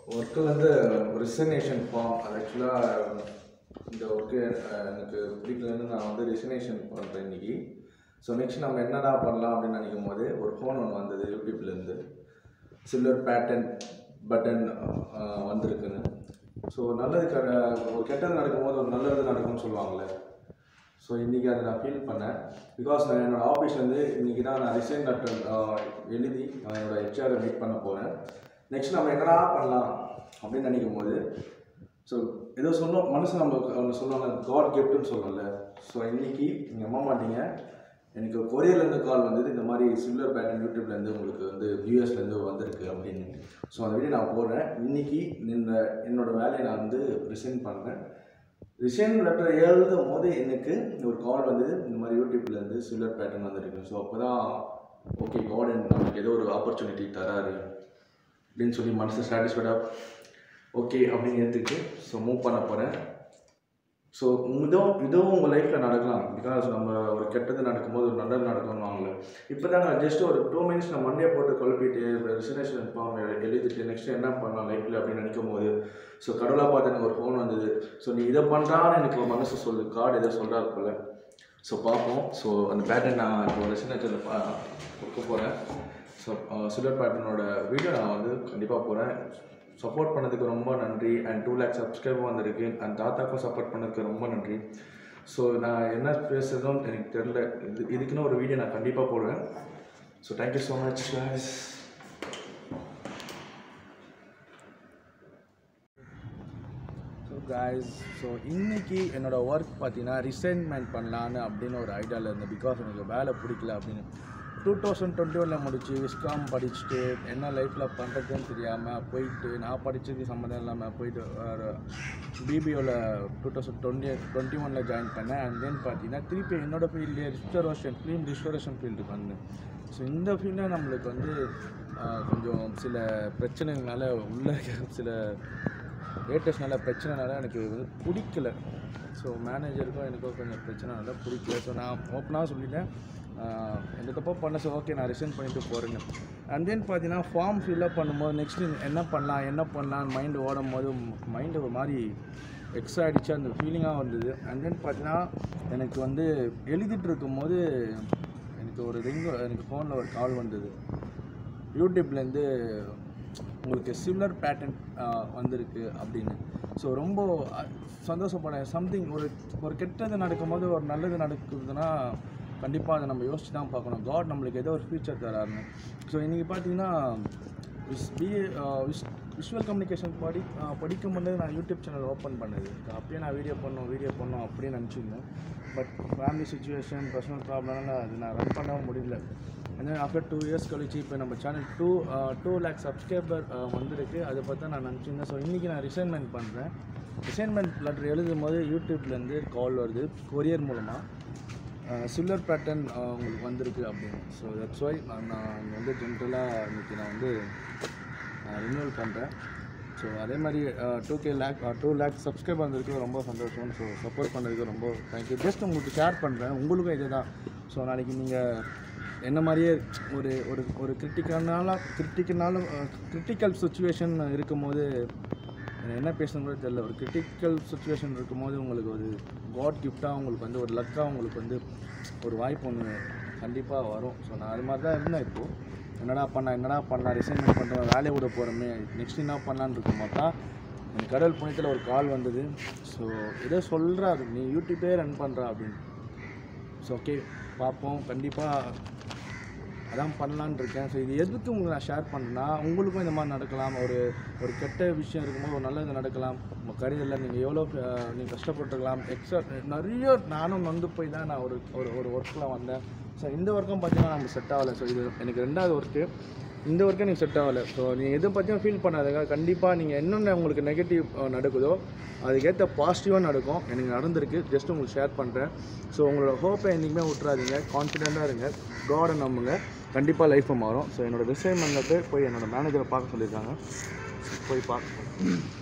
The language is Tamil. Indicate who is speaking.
Speaker 1: ஒர்க்கில் வந்து ரிசனேஷன் ஃபார்ம் அது ஆக்சுவலாக இந்த ஒர்க்கு எனக்கு பிடிக்கலன்னு நான் வந்து ரிசனேஷன் பண்ணுறேன் இன்னைக்கு ஸோ நெக்ஸ்ட் நம்ம என்னடா பண்ணலாம் அப்படின்னு நினைக்கும் போது ஒரு ஃபோன் ஒன்று வந்தது யூடியூப்லேருந்து சில்வர் பேட்டன் பட்டன் வந்திருக்குன்னு ஸோ நல்லது க ஒரு கெட்டது நடக்கும்போது ஒரு நல்லது நடக்கும்னு சொல்லுவாங்கள்ல ஸோ இன்றைக்கி அதை நான் ஃபீல் பண்ணேன் பிகாஸ் நான் என்னோடய ஆஃபீஸ்லேருந்து இன்றைக்கி தான் நான் ரிசைன் லெட்டர் எழுதி நான் என்னோடய ஹெச்ஆரை மீட் பண்ண போகிறேன் நெக்ஸ்ட் நம்ம என்னடா பண்ணலாம் அப்படின்னு நினைக்கும் போது ஸோ ஏதோ சொன்னோம் மனசு நம்ம ஒன்று சொல்லுவாங்க காட் கிஃப்ட்னு சொல்லல ஸோ இன்றைக்கி நீங்கள் நம்ப மாட்டீங்க எனக்கு கொரியர்லேருந்து கால் வந்தது இந்த மாதிரி சில்வர் பேட்டன் யூடியூப்லேருந்து உங்களுக்கு வந்து யூஎஸ்லேருந்து வந்திருக்கு அப்படின்னு ஸோ அந்த வீடியோ நான் போடுறேன் இன்றைக்கி இந்த என்னோடய வேலையை நான் வந்து ரிசைன் பண்ணுறேன் ரிசைன் லெட்டர் எழுதும் போது எனக்கு ஒரு கால் வந்தது இந்த மாதிரி யூடியூப்லேருந்து சில்வர் பேட்டர்ன் வந்திருக்கு ஸோ அப்போ தான் ஓகே கார்டன் நமக்கு ஏதோ ஒரு ஆப்பர்ச்சுனிட்டி தராரு அப்படின்னு சொல்லி மனசு சாட்டிஸ்ஃபைடாக ஓகே அப்படின்னு எடுத்துக்கிட்டு ஸோ மூவ் பண்ண போகிறேன் ஸோ இதுவும் இதுவும் உங்கள் லைஃப்பில் நடக்கலாம் பிகாஸ் நம்ம ஒரு கெட்டது நடக்கும்போது ஒரு நல்லது நடக்கணும்வாங்களே இப்போ தாங்க ஜஸ்ட் ஒரு டூ மினிட்ஸ் நான் மண்டே போட்டு குழப்பிட்டு ரிசர்வேஷன் ஃபார்ம் எழுதிட்டு நெக்ஸ்ட் என்ன பண்ணலாம் லைஃப்பில் அப்படின்னு நினைக்கும் போது ஸோ கடவுளாக பார்த்து எனக்கு ஒரு ஃபோன் வந்தது ஸோ நீ இதை பண்ணுறான்னு எனக்கு ஒரு மனசு சொல்லு கார்டு எதை சொல்கிறாரு போல் ஸோ பார்ப்போம் ஸோ அந்த பேட்டர்ன் நான் இப்போ ரெசினேச்சரில் பா கொடுக்க போகிறேன் ஸோ சில்வர் பேட்டர்னோட வீடியோ நான் வந்து கண்டிப்பாக போகிறேன் சப்போர்ட் பண்ணதுக்கு ரொம்ப நன்றி அண்ட் டூ லேக் சப்ஸ்கிரைபர் வந்திருக்கு அண்ட் தாத்தாக்கும் சப்போர்ட் பண்ணதுக்கு ரொம்ப நன்றி ஸோ நான் என்ன பேசுறதும் எனக்கு தெரில இது இதுக்குன்னு ஒரு வீடியோ நான் கண்டிப்பாக போடுவேன் so thank you so much guys so guys so இன்னைக்கு என்னோடய ஒர்க் பார்த்தீங்கன்னா ரிசைன்மெண்ட் பண்ணலான்னு அப்படின்னு ஒரு ஐடியாவில் இருந்தேன் பிகாஸ் எனக்கு வேலை பிடிக்கல அப்படின்னு டூ தௌசண்ட் டுவெண்ட்டி ஒனில் முடிச்சு விஸ்காம் படிச்சுட்டு என்ன லைஃப்பில் பண்ணுறதுன்னு தெரியாமல் போயிட்டு நான் படித்ததுக்கு சம்மந்தம் இல்லாமல் போயிட்டு பிபிஓவில் டூ தௌசண்ட் டுவெண்ட்டி டுவெண்ட்டி ஒனில் ஜாயின் பண்ணேன் அண்ட் தென் பார்த்தீங்கன்னா திருப்பி என்னோடய ஃபீல்டு ரிஸ்டரேஷன் ஃபிலிம் ரிஸ்டரேஷன் ஃபீல்டுக்கு வந்தேன் ஸோ இந்த ஃபீல்டில் நம்மளுக்கு வந்து ஆஹ், கொஞ்சம் சில பிரச்சனைகளால் உள்ள இருக்க சில லேட்டஸ்ட்னால பிரச்சனைனால எனக்கு வந்து பிடிக்கல ஸோ மேனேஜருக்கும் எனக்கும் கொஞ்சம் பிரச்சனைனால பிடிக்கல ஸோ நான் ஓப்பனாக சொல்லிட்டேன் ஆஹ் எந்த தப்போ பண்ண ஸோ ஓகே நான் ரிசைன் பண்ணிட்டு போகிறேன்னு அண்ட் தென் பார்த்தீங்கன்னா ஃபார்ம் ஃபில்அப் பண்ணும்போது நெக்ஸ்ட் என்ன பண்ணலாம் என்ன பண்ணலான்னு மைண்டு ஓடும் போது மைண்டு ஒரு மாதிரி எக்ஸ்ட்ரா ஆகிடுச்சு அந்த ஃபீலிங்காக வந்தது அண்ட் தென் பார்த்தீங்கன்னா எனக்கு வந்து எழுதிட்டு இருக்கும்போது எனக்கு ஒரு ரிங் எனக்கு ஃபோனில் ஒரு கால் வந்தது யூடியூப்லேருந்து உங்களுக்கு சிமிலர் பேட்டர்ன் வந்திருக்கு அப்படின்னு ஸோ ரொம்ப அஹ், சந்தோஷப்படேன் சம்திங் ஒரு ஒரு கெட்டது நடக்கும்போது ஒரு நல்லது நடக்குதுன்னா கண்டிப்பாக அதை நம்ம யோசிச்சு தான் பார்க்கணும் காட் நம்மளுக்கு ஏதோ ஒரு ஃபியூச்சர் தராருன்னு ஸோ இன்றைக்கி பார்த்தீங்கன்னா விஸ் பிஏ விஷ் விஷுவல் கம்யூனிகேஷன் படி அஹ், படிக்கும் போது நான் யூடியூப் சேனல் ஓப்பன் பண்ணது அப்பயே நான் வீடியோ பண்ணோம் வீடியோ பண்ணோம் அப்படின்னு நினச்சிருந்தேன் பட் ஃபேமிலி சுச்சுவேஷன் பர்சனல் ப்ராப்ளம்னால அது நான் ரன் பண்ணவும் முடியல அண்ட் ஆஃப்டர் டூ இயர்ஸ் கழிச்சு இப்போ நம்ம channel two two lakh subscriber வந்திருக்கு அதை பார்த்தா நான் நினச்சிருந்தேன் ஸோ இன்றைக்கி நான் ரிசைன்மெண்ட் பண்ணுறேன் ரிசைன்மெண்ட் லெட்டர் எழுதும் போது யூடியூப்லேருந்து கால் வருது கொரியர் மூலமாக சில்வர் பேட்டர்ன் உங்களுக்கு வந்திருக்கு அப்படின்னு ஸோ தட்ஸ் ஒய் நான் நான் இங்க வந்து ஜென்ரலாக இன்றைக்கி நான் வந்து ரினியூவல் பண்ணுறேன் ஸோ அதே மாதிரி two K lakh two lakh subscribe வந்திருக்கு ரொம்ப சந்தோஷம் ஸோ சப்போர்ட் பண்ணதுக்கு ரொம்ப தேங்க்யூ ஜஸ்ட் உங்களுக்கு ஷேர் பண்ணுறேன் உங்களுக்கும் இதே தான் ஸோ நாளைக்கு நீங்கள் என்ன மாதிரியே ஒரு ஒரு ஒரு கிரிட்டிக்கல்னால கிரிட்டிக்கல்னால கிரிட்டிக்கல் சுச்சுவேஷன் இருக்கும்போது எனக்கு என்ன பேசணும் கூட தெரியல ஒரு கிரிட்டிக்கல் சுச்சுவேஷன் இருக்கும்போது உங்களுக்கு ஒரு காட் கிஃப்டாக உங்களுக்கு வந்து ஒரு லக்காக உங்களுக்கு வந்து ஒரு வாய்ப்பு ஒன்று கண்டிப்பாக வரும் ஸோ நான் அது மாதிரி தான் இருந்தேன் இப்போது என்னடா பண்ண என்னடா பண்ணலாம் ரிசைன்மெண்ட் பண்ணுறோம் வேலையை விட போகிறோமே நெக்ஸ்ட் என்ன பண்ணலான்னு இருக்கும் போது தான் எனக்கு கடல் புனியத்தில் ஒரு கால் வந்தது ஸோ ஏதோ சொல்கிறாரு நீ யூடியூப்பே ரன் பண்ணுறா அப்படின்னு ஸோ ஓகே பார்ப்போம் கண்டிப்பாக அதான் பண்ணலான்னு இருக்கேன் ஸோ இது எதுக்கு உங்களுக்கு நான் ஷேர் பண்ணேன்னா உங்களுக்கும் இந்த மாதிரி நடக்கலாம் ஒரு ஒரு கெட்ட விஷயம் இருக்கும்போது ஒரு நல்லது நடக்கலாம் உங்கள் கரியரில் நீங்கள் எவ்வளோ நீங்கள் கஷ்டப்பட்டுருக்கலாம் எக்ஸ்ட்ரா நிறைய நானும் நொந்து போய் தான் நான் ஒரு ஒரு ஒரு ஒர்க்கில் வந்தேன் ஸோ இந்த ஒர்க்கும் பார்த்தீங்கன்னா நமக்கு செட் ஆகலை ஸோ இது எனக்கு ரெண்டாவது ஒர்க்கு இந்த ஒர்க்கே எனக்கு செட் ஆகலை ஸோ நீங்கள் எதை பற்றியும் ஃபீல் பண்ணாதுங்க கண்டிப்பாக நீங்கள் என்னென்ன உங்களுக்கு நெகட்டிவ் நடக்குதோ அதுக்கேற்ற பாசிட்டிவாக நடக்கும் எனக்கு நடந்திருக்கு ஜஸ்ட் உங்களுக்கு ஷேர் பண்ணுறேன் ஸோ உங்களோட ஹோப்பை என்றைக்குமே விட்றாதீங்க கான்ஃபிடெண்ட்டாக இருங்க காடை நம்புங்க கண்டிப்பாக லைஃப்பை மாறும் ஸோ என்னோட ரிசைன்மெண்ட்டில் போய் என்னோட மேனேஜரை பார்க்க சொல்லியிருக்காங்க போய் பார்க்க